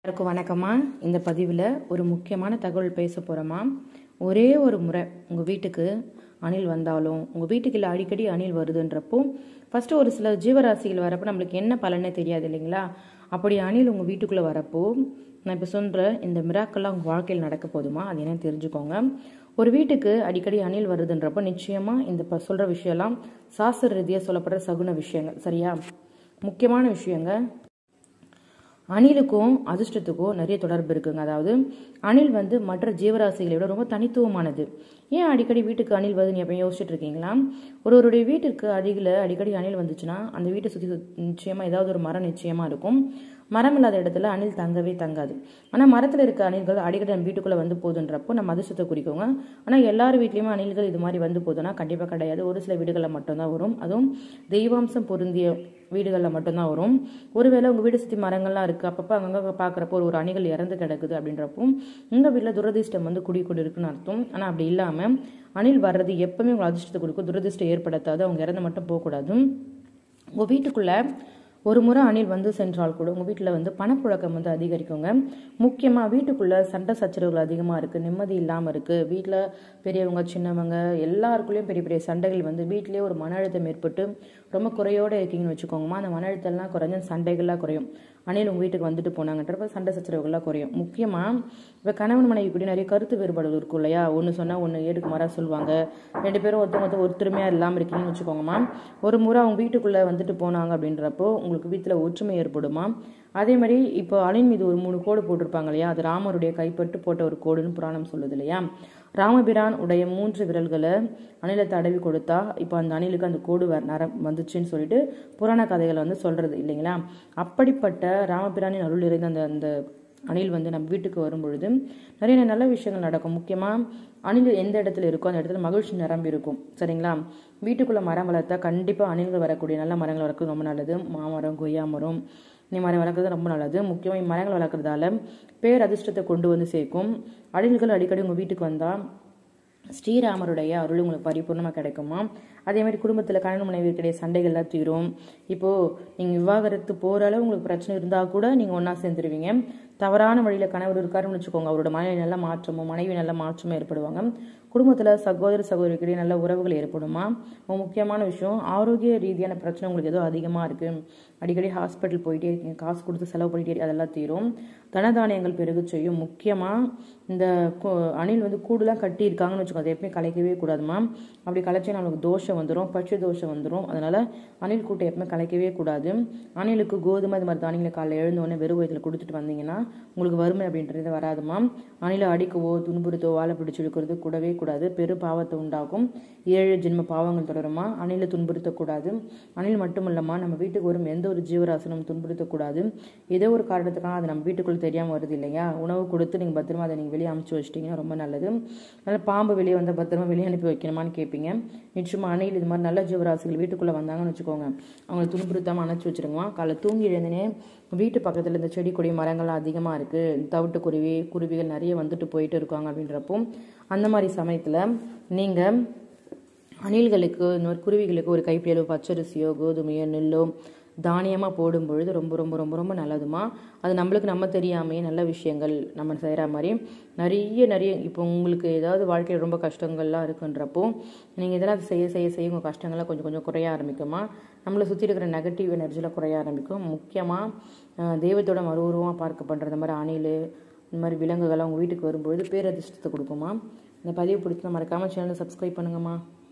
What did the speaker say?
எல்லாருக்கும் வணக்கம்மா இந்த பதிவில் ஒரு முக்கியமான தகவல் பேச போகிறோமா ஒரே ஒரு முறை உங்கள் வீட்டுக்கு அணில் வந்தாலும் உங்கள் வீட்டுக்கு இல்லை அடிக்கடி அணில் வருதுன்றப்போ ஃபஸ்ட்டு ஒரு சில ஜீவராசிகள் வரப்போ நம்மளுக்கு என்ன பலனே தெரியாது இல்லைங்களா அப்படி அணில் உங்கள் வீட்டுக்குள்ளே வரப்போ நான் இப்போ சொல்கிற இந்த மிராக்கெல்லாம் உங்கள் வாழ்க்கையில் நடக்க போதுமா அது என்னன்னு தெரிஞ்சுக்கோங்க ஒரு வீட்டுக்கு அடிக்கடி அணில் வருதுன்றப்போ நிச்சயமாக இந்த இப்போ சொல்கிற விஷயம்லாம் சாஸ்திர ரீதியாக சொல்லப்படுற சகுன விஷயங்கள் சரியா முக்கியமான விஷயங்க அணிலுக்கும் அதிர்ஷ்டத்துக்கும் நிறைய தொடர்பு இருக்குங்க அதாவது அணில் வந்து மற்ற ஜீவராசிகளை விட ரொம்ப தனித்துவமானது ஏன் அடிக்கடி வீட்டுக்கு அணில் வருதுன்னு எப்போ யோசிச்சுட்டு இருக்கீங்களா ஒருவருடைய வீட்டிற்கு அருகில் அடிக்கடி அணில் வந்துச்சுன்னா அந்த வீட்டை சுற்றி நிச்சயமாக ஏதாவது ஒரு மரம் நிச்சயமாக இருக்கும் மரம் இல்லாத இடத்துல அணில் தங்கவே தங்காது ஆனால் மரத்தில் இருக்க அணில்கள் அடிக்கடி நம்ம வீட்டுக்குள்ளே வந்து போகுதுன்றப்போ நம்ம அதிர்ஷ்டத்தை குறிக்கோங்க ஆனால் எல்லார் வீட்லேயுமே அணில்கள் இது மாதிரி வந்து போகுதுன்னா கண்டிப்பாக கிடையாது ஒரு சில வீடுகளில் மட்டும்தான் வரும் அதுவும் தெய்வாம்சம் பொருந்திய வீடுகளில் மட்டும்தான் வரும் ஒருவேளை உங்கள் வீடு சுற்றி மரங்கள்லாம் இருக்குது அப்பப்போ அங்கங்கே பார்க்குறப்போ ஒரு ஒரு அணிகள் இறந்து கிடக்குது அப்படின்றப்போ உங்கள் வீட்டில் துரதிர்ஷ்டம் வந்து குடி கொண்டு இருக்குன்னு அர்த்தம் ஆனால் அப்படி இல்லாமல் அணில் வர்றது எப்பவுமே உங்களுக்கு அதிர்ஷ்டத்தை கொடுக்கும் துரதிர்ஷ்டம் ஏற்படுத்தாது அவங்க இறந்து மட்டும் போகக்கூடாது உங்கள் வீட்டுக்குள்ளே ஒரு முறை அணில் வந்து சென்றால் கூட உங்கள் வீட்டில் வந்து பணப்புழக்கம் வந்து அதிகரிக்குங்க முக்கியமாக வீட்டுக்குள்ளே சண்டை சச்சரவுகள் அதிகமாக இருக்குது நிம்மதி இல்லாமல் இருக்குது வீட்டில் பெரியவங்க சின்னவங்க எல்லாருக்குள்ளேயும் பெரிய பெரிய சண்டைகள் வந்து வீட்டிலேயே ஒரு மன அழுத்தம் ஏற்பட்டு ரொம்ப குறையோடு இருக்கீங்கன்னு வச்சுக்கோங்கம்மா அந்த மன அழுத்தம்லாம் குறைஞ்ச சண்டைகள்லாம் குறையும் அணில் உங்கள் வீட்டுக்கு வந்துட்டு போனாங்கன்றப்ப சண்டை சச்சரவுகள்லாம் குறையும் முக்கியமாக இப்போ கணவன் மனைவி கூட நிறைய கருத்து வேறுபாடுகள் இருக்கும் இல்லையா ஒன்று சொன்னால் ஒன்று ஏடுக்கு மாறாக சொல்லுவாங்க ரெண்டு பேரும் ஒருத்தவங்க ஒருத்தருமையாக இல்லாமல் இருக்கீங்கன்னு வச்சுக்கோங்கம்மா ஒரு முறை அவங்க வீட்டுக்குள்ளே வந்துட்டு போனாங்க அப்படின்றப்போ உங்களுக்கு வீட்டில் ஒற்றுமை ஏற்படுமா அதே மாதிரி இப்போ அணின் மீது ஒரு மூணு கோடு போட்டிருப்பாங்க இல்லையா அது ராமருடைய கைப்பட்டு போட்ட ஒரு கோடுன்னு புராணம் சொல்லுது இல்லையா ராமபிரான் உடைய மூன்று விரல்களை அணிலை தடவி கொடுத்தா இப்போ அந்த அணிலுக்கு அந்த கோடு வ நர வந்துச்சுன்னு சொல்லிட்டு புராண கதைகளை வந்து சொல்கிறது இல்லைங்களா அப்படிப்பட்ட ராமபிரானின் அருள் இறைந்த அந்த அந்த அணில் வந்து நம்ம வீட்டுக்கு வரும் பொழுது நிறைய நல்ல விஷயங்கள் நடக்கும் முக்கியமாக அணில் எந்த இடத்துல இருக்கோ அந்த இடத்துல மகிழ்ச்சி நிரம்பி இருக்கும் சரிங்களா வீட்டுக்குள்ளே மரம் வளர்த்தா கண்டிப்பாக அணில்கள் வரக்கூடிய நல்ல மரங்கள் வளர்க்குறது ரொம்ப நல்லது மாமரம் கொய்யா மரம் நீ மரம் வளர்க்குறது ரொம்ப நல்லது முக்கியமாக மரங்கள் வளர்க்குறதால பேர் அதிர்ஷ்டத்தை கொண்டு வந்து சேர்க்கும் அணில்கள் அடிக்கடி உங்கள் வீட்டுக்கு வந்தால் ஸ்ரீராமருடைய அருள் உங்களுக்கு பரிபூர்ணமாக கிடைக்குமா அதே மாதிரி குடும்பத்தில் கணவன் மனைவிக்கிடையே சண்டைகள்லாம் தீரும் இப்போது நீங்கள் விவாகரத்து போகிற அளவு உங்களுக்கு பிரச்சனை இருந்தால் கூட நீங்கள் ஒன்றா சேர்ந்துருவீங்க தவறான வழியில் கணவர் இருக்காருன்னு வச்சுக்கோங்க அவரோட மனைவி நல்ல மாற்றமோ மனைவி நல்ல மாற்றமோ ஏற்படுவாங்க குடும்பத்தில் சகோதர சகோதரிக்கிடையே நல்ல உறவுகள் ஏற்படுமா முக்கியமான விஷயம் ஆரோக்கிய ரீதியான பிரச்சனை உங்களுக்கு ஏதோ அதிகமாக இருக்குது அடிக்கடி ஹாஸ்பிட்டல் போயிட்டே இருக்கீங்க காசு கொடுத்து செலவு பண்ணிட்டே அதெல்லாம் தீரும் தனதானியங்கள் பெருகு செய்யும் முக்கியமாக இந்த அணில் வந்து கூடுலாம் கட்டி இருக்காங்கன்னு வச்சுக்கோங்க அதை எப்பவுமே கலைக்கவே கூடாதுமா அப்படி கலைச்சா நம்மளுக்கு தோஷம் வந்துடும் பட்ச தோஷம் வந்துடும் அதனால் அணில் கூட்டை எப்பவுமே கலைக்கவே கூடாது அணிலுக்கு கோதுமை இது மாதிரி தானியங்களை காலையில் எழுந்தோடனே வெறும் வயதில் கொடுத்துட்டு வந்தீங்கன்னா உங்களுக்கு வறுமை அப்படின்றது வராதுமா அணிலை அடிக்கவோ துன்புறுத்தோ வாழை பிடிச்சி இழுக்கிறது கூடவே கூடாது பெரு பாவத்தை உண்டாகும் ஏழு ஜென்ம பாவங்கள் தொடருமா அணிலை துன்புறுத்தக்கூடாது அணில் மட்டும் இல்லம்மா நம்ம வீட்டுக்கு வரும் எந்த ஒரு ஜீவராசனும் துன்புறுத்தக்கூடாது ஏதோ ஒரு காரணத்துக்காக அது நம்ம வீட்டுக்குள்ளே தெரியாமல் வருது இல்லையா உணவு கொடுத்து நீங்கள் பத்திரமா அதை நீங்கள் வெளியே அமுச்சு வச்சிட்டிங்கன்னா ரொம்ப நல்லது அதனால் பாம்பு வெளியே வந்தால் பத்திரமா வெளியே அனுப்பி வைக்கணுமான்னு கேட்பீங்க நிச்சயமாக அணில் இது மாதிரி நல்ல ஜீவராசிகள் வீட்டுக்குள்ளே வந்தாங்கன்னு வச்சுக்கோங்க அவங்களை துன்புறுத்தாமல் அணைச்சி வச்சுருங்கம்மா காலைல தூங்கி எழுந்தனே வீட்டு பக்கத்தில் இந்த செடி கொடி மரங்கள்லாம் அதிகமாக இருக்குது தவிட்டு குருவி குருவிகள் நிறைய வந்துட்டு போயிட்டு இருக்காங்க அப்படின்றப்போ அந்த மாதிரி சமயத்தில் நீங்கள் அணில்களுக்கு இந்த மாதிரி குருவிகளுக்கு ஒரு கைப்பிடியலோ பச்சரிசியோ கோதுமையோ நெல்லோ தானியமாக போடும் பொழுது ரொம்ப ரொம்ப ரொம்ப ரொம்ப நல்லதுமா அது நம்மளுக்கு நம்ம தெரியாமையே நல்ல விஷயங்கள் நம்ம செய்கிற மாதிரி நிறைய நிறைய இப்போ உங்களுக்கு ஏதாவது வாழ்க்கையில் ரொம்ப கஷ்டங்கள்லாம் இருக்குன்றப்போ நீங்கள் இதெல்லாம் செய்ய செய்ய செய்ய உங்கள் கஷ்டங்கள்லாம் கொஞ்சம் கொஞ்சம் குறைய ஆரம்பிக்குமா நம்மளை சுற்றி இருக்கிற நெகட்டிவ் எனர்ஜிலாம் குறைய ஆரம்பிக்கும் முக்கியமாக தெய்வத்தோட மறுவுருவமாக பார்க்க பண்ணுற இந்த மாதிரி அணில் இந்த மாதிரி விலங்குகள்லாம் உங்கள் வீட்டுக்கு வரும்பொழுது பேரதிர்ஷ்டத்தை கொடுக்குமா இந்த பதிவு பிடிச்சா மறக்காமல் சேனலை சப்ஸ்கிரைப் பண்ணுங்கம்மா